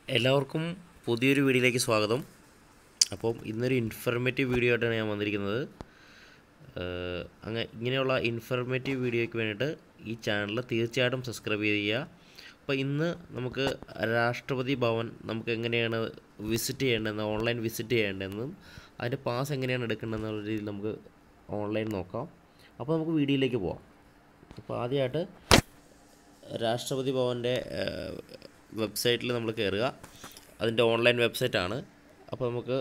എല്ലാവർക്കും പുതിയൊരു വീഡിയോയിലേക്ക് സ്വാഗതം അപ്പം ഇന്നൊരു ഇൻഫർമേറ്റീവ് വീഡിയോ ആയിട്ടാണ് ഞാൻ വന്നിരിക്കുന്നത് ഏഹ് അങ്ങ് ഇങ്ങനെയുള്ള ഇൻഫർമേറ്റീവ് വീഡിയോയ്ക്ക് വേണ്ടിയിട്ട് ഈ ചാനൽ തീർച്ചയായിട്ടും സബ്സ്ക്രൈബ് ചെയ്യുക അപ്പോൾ ഇന്ന് നമുക്ക് രാഷ്ട്രപതി ഭവൻ നമുക്ക് എങ്ങനെയാണ് വിസിറ്റ് ചെയ്യേണ്ടതെന്ന് ഓൺലൈൻ വിസിറ്റ് ചെയ്യേണ്ടതെന്നും അതിൻ്റെ പാസ് എങ്ങനെയാണ് എടുക്കേണ്ടതെന്നുള്ള രീതിയിൽ നമുക്ക് ഓൺലൈൻ നോക്കാം അപ്പോൾ നമുക്ക് വീഡിയോയിലേക്ക് പോവാം അപ്പോൾ ആദ്യമായിട്ട് രാഷ്ട്രപതി ഭവൻ്റെ വെബ്സൈറ്റിൽ നമ്മൾ കയറുക അതിൻ്റെ ഓൺലൈൻ വെബ്സൈറ്റാണ് അപ്പോൾ നമുക്ക്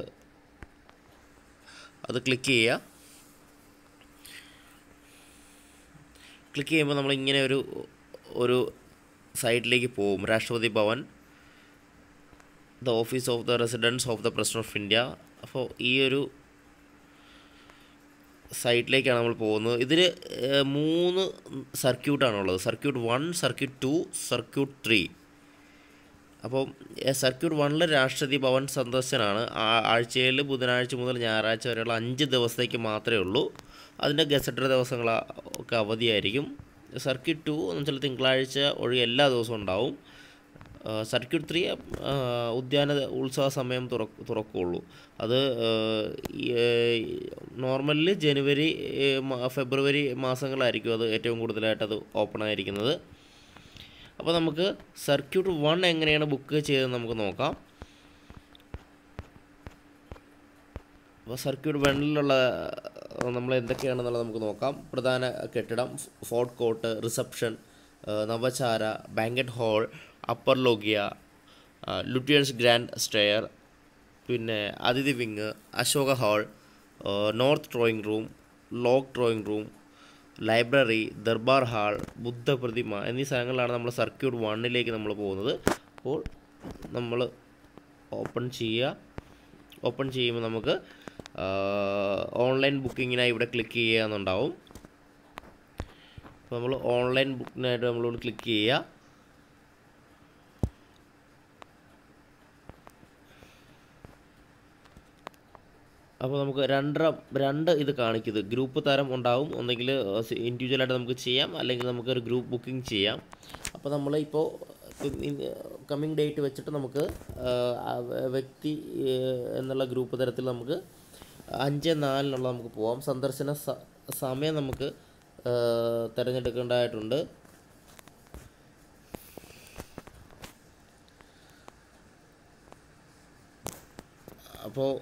അത് ക്ലിക്ക് ചെയ്യുക ക്ലിക്ക് ചെയ്യുമ്പോൾ നമ്മൾ ഇങ്ങനെ ഒരു ഒരു സൈറ്റിലേക്ക് പോകും Rashtrapati Bhavan the office of the residence of the president of India അപ്പോൾ ഈ ഒരു സൈറ്റിലേക്കാണ് നമ്മൾ പോകുന്നത് ഇതിൽ മൂന്ന് സർക്യൂട്ടാണുള്ളത് circuit one circuit two circuit three അപ്പോൾ സർക്യൂട്ട് വണ്ണിൽ രാഷ്ട്രപതി ഭവൻ സന്ദർശനാണ് ആഴ്ചയിൽ ബുധനാഴ്ച മുതൽ ഞായറാഴ്ച വരെയുള്ള അഞ്ച് ദിവസത്തേക്ക് മാത്രമേ ഉള്ളൂ അതിൻ്റെ ഗസറ്റഡ് ദിവസങ്ങൾ ഒക്കെ അവധിയായിരിക്കും സർക്യൂട്ട് ടു എന്ന് വെച്ചാൽ തിങ്കളാഴ്ച ഒഴികെ എല്ലാ ദിവസവും ഉണ്ടാവും സർക്യൂട്ട് ത്രീ ഉദ്യാന ഉത്സവ സമയം തുറ തുറക്കുകയുള്ളൂ അത് നോർമലിൽ ജനുവരി ഫെബ്രുവരി മാസങ്ങളായിരിക്കും അത് ഏറ്റവും കൂടുതലായിട്ട് അത് ഓപ്പൺ ആയിരിക്കുന്നത് അപ്പോൾ നമുക്ക് സർക്യൂട്ട് വൺ എങ്ങനെയാണ് ബുക്ക് ചെയ്തതെന്ന് നമുക്ക് നോക്കാം അപ്പോൾ സർക്യൂട്ട് വണ്ണിലുള്ള നമ്മൾ എന്തൊക്കെയാണെന്നുള്ളത് നമുക്ക് നോക്കാം പ്രധാന കെട്ടിടം forecourt reception Navachara banquet hall upper loggia Lutyens grand stair പിന്നെ അതിഥി wing Ashoka hall north drawing room long drawing room library Durbar hall ബുദ്ധപ്രതിമ എന്നീ സ്ഥലങ്ങളിലാണ് നമ്മൾ സർക്യൂട്ട് വണ്ണിലേക്ക് നമ്മൾ പോകുന്നത് അപ്പോൾ നമ്മൾ ഓപ്പൺ ചെയ്യുക ഓപ്പൺ ചെയ്യുമ്പോൾ നമുക്ക് ഓൺലൈൻ ബുക്കിങ്ങിനായി ഇവിടെ ക്ലിക്ക് ചെയ്യാന്നുണ്ടാവും അപ്പോൾ നമ്മൾ ഓൺലൈൻ ബുക്കിനായിട്ട് നമ്മളോട് ക്ലിക്ക് ചെയ്യുക അപ്പോൾ നമുക്ക് രണ്ടര രണ്ട് ഇത് കാണിക്കുന്നത് ഗ്രൂപ്പ് തരം ഉണ്ടാവും ഒന്നെങ്കിൽ ഇൻഡിവിജ്വലായിട്ട് നമുക്ക് ചെയ്യാം അല്ലെങ്കിൽ നമുക്കൊരു ഗ്രൂപ്പ് ബുക്കിംഗ് ചെയ്യാം അപ്പോൾ നമ്മൾ ഇപ്പോൾ കമ്മിങ് ഡേറ്റ് വെച്ചിട്ട് നമുക്ക് വ്യക്തി എന്നുള്ള ഗ്രൂപ്പ് തരത്തിൽ നമുക്ക് അഞ്ച് നാലിനുള്ള നമുക്ക് പോവാം സന്ദർശന സമയം നമുക്ക് തിരഞ്ഞെടുക്കേണ്ടതായിട്ടുണ്ട് അപ്പോൾ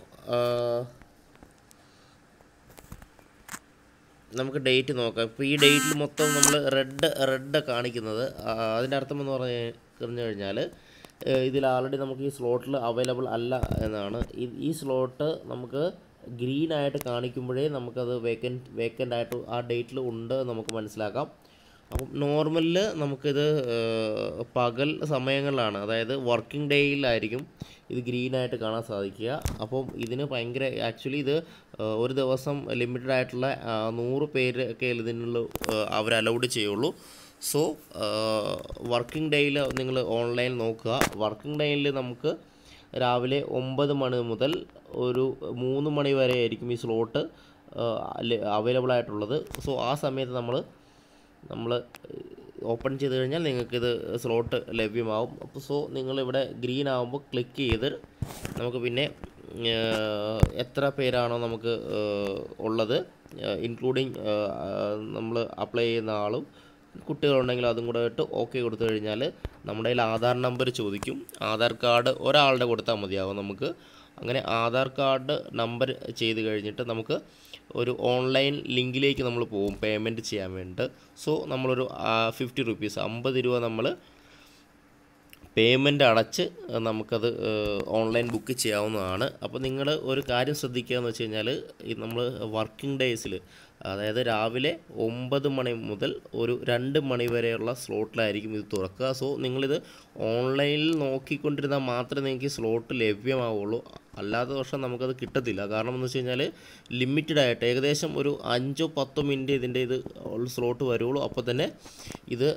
നമുക്ക് ഡേറ്റ് നോക്കാം ഇപ്പോൾ ഈ ഡേറ്റിൽ മൊത്തം നമ്മൾ റെഡ് റെഡ് കാണിക്കുന്നത് അതിൻ്റെ അർത്ഥം എന്ന് പറഞ്ഞു പറഞ്ഞു കഴിഞ്ഞാൽ ഇതിൽ ആൾറെഡി നമുക്ക് ഈ സ്ലോട്ടിൽ അവൈലബിൾ അല്ല എന്നാണ് ഈ സ്ലോട്ട് നമുക്ക് ഗ്രീൻ ആയിട്ട് കാണിക്കുമ്പോഴേ നമുക്കത് വേക്കൻറ്റ് വേക്കൻ്റ് ആയിട്ട് ആ ഡേറ്റിൽ ഉണ്ട് നമുക്ക് മനസ്സിലാക്കാം അപ്പം നോർമലിൽ നമുക്കിത് പകൽ സമയങ്ങളിലാണ് അതായത് വർക്കിംഗ് ഡേയിലായിരിക്കും ഇത് ഗ്രീനായിട്ട് കാണാൻ സാധിക്കുക അപ്പം ഇതിന് ഭയങ്കര ആക്ച്വലി ഇത് ഒരു ദിവസം ലിമിറ്റഡ് ആയിട്ടുള്ള നൂറ് പേര് ഒക്കെ ഇതിനുള്ള അവർ അലൗഡ് ചെയ്യുള്ളൂ സോ വർക്കിംഗ് ഡേയിൽ നിങ്ങൾ ഓൺലൈൻ നോക്കുക വർക്കിംഗ് ഡേയിൽ നമുക്ക് രാവിലെ ഒമ്പത് മണി മുതൽ ഒരു മൂന്ന് മണി വരെ ആയിരിക്കും ഈ സ്ലോട്ട് അവൈലബിൾ ആയിട്ടുള്ളത് സോ ആ സമയത്ത് നമ്മൾ നമ്മൾ ഓപ്പൺ ചെയ്ത് കഴിഞ്ഞാൽ നിങ്ങൾക്കിത് സ്ലോട്ട് ലഭ്യമാവും അപ്പോൾ സോ നിങ്ങളിവിടെ ഗ്രീൻ ആകുമ്പോൾ ക്ലിക്ക് ചെയ്ത് നമുക്ക് പിന്നെ എത്ര പേരാണോ നമുക്ക് ഉള്ളത് ഇൻക്ലൂഡിങ് നമ്മൾ അപ്ലൈ ചെയ്യുന്ന ആളും കുട്ടികളുണ്ടെങ്കിൽ അതും കൂടെ ഇട്ട് ഓക്കെ കൊടുത്തു കഴിഞ്ഞാൽ നമ്മുടെ കയ്യിൽ ആധാർ നമ്പർ ചോദിക്കും ആധാർ കാർഡ് ഒരാളുടെ കൊടുത്താൽ മതിയാവും നമുക്ക് അങ്ങനെ ആധാർ കാർഡ് നമ്പർ ചെയ്ത് കഴിഞ്ഞിട്ട് നമുക്ക് ഒരു ഓൺലൈൻ ലിങ്കിലേക്ക് നമ്മൾ പോകും പേയ്മെൻറ്റ് ചെയ്യാൻ വേണ്ടിയിട്ട് സോ നമ്മളൊരു ഫിഫ്റ്റി റുപ്പീസ് അമ്പത് രൂപ നമ്മൾ പേയ്മെൻ്റ് അടച്ച് നമുക്കത് ഓൺലൈൻ ബുക്ക് ചെയ്യാവുന്നതാണ് അപ്പോൾ നിങ്ങൾ ഒരു കാര്യം ശ്രദ്ധിക്കുക എന്ന് വെച്ച് കഴിഞ്ഞാൽ നമ്മൾ വർക്കിംഗ് ഡേയ്സിൽ അതായത് രാവിലെ ഒമ്പത് മണി മുതൽ ഒരു രണ്ട് മണി വരെയുള്ള സ്ലോട്ടിലായിരിക്കും ഇത് തുറക്കുക സോ നിങ്ങളിത് ഓൺലൈനിൽ നോക്കിക്കൊണ്ടിരുന്നാൽ മാത്രമേ നിങ്ങൾക്ക് സ്ലോട്ട് ലഭ്യമാവുള്ളൂ അല്ലാത്ത പക്ഷം നമുക്കത് കിട്ടത്തില്ല കാരണം എന്ന് വെച്ച് കഴിഞ്ഞാൽ ലിമിറ്റഡ് ആയിട്ട് ഏകദേശം ഒരു അഞ്ചോ പത്തോ മിനിറ്റ് ഇതിൻ്റെ ഇത് സ്ലോട്ട് വരുള്ളൂ അപ്പോൾ തന്നെ ഇത്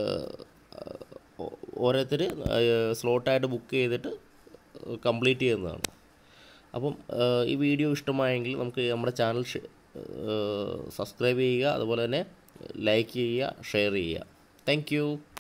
ഓരോരുത്തർ സ്ലോട്ടായിട്ട് ബുക്ക് ചെയ്തിട്ട് കംപ്ലീറ്റ് ചെയ്യുന്നതാണ് അപ്പം ഈ വീഡിയോ ഇഷ്ടമായെങ്കിൽ നമുക്ക് നമ്മുടെ ചാനൽ സബ്സ്ക്രൈബ് ചെയ്യുക അതുപോലെ തന്നെ ലൈക്ക് ചെയ്യുക ഷെയർ ചെയ്യുക താങ്ക്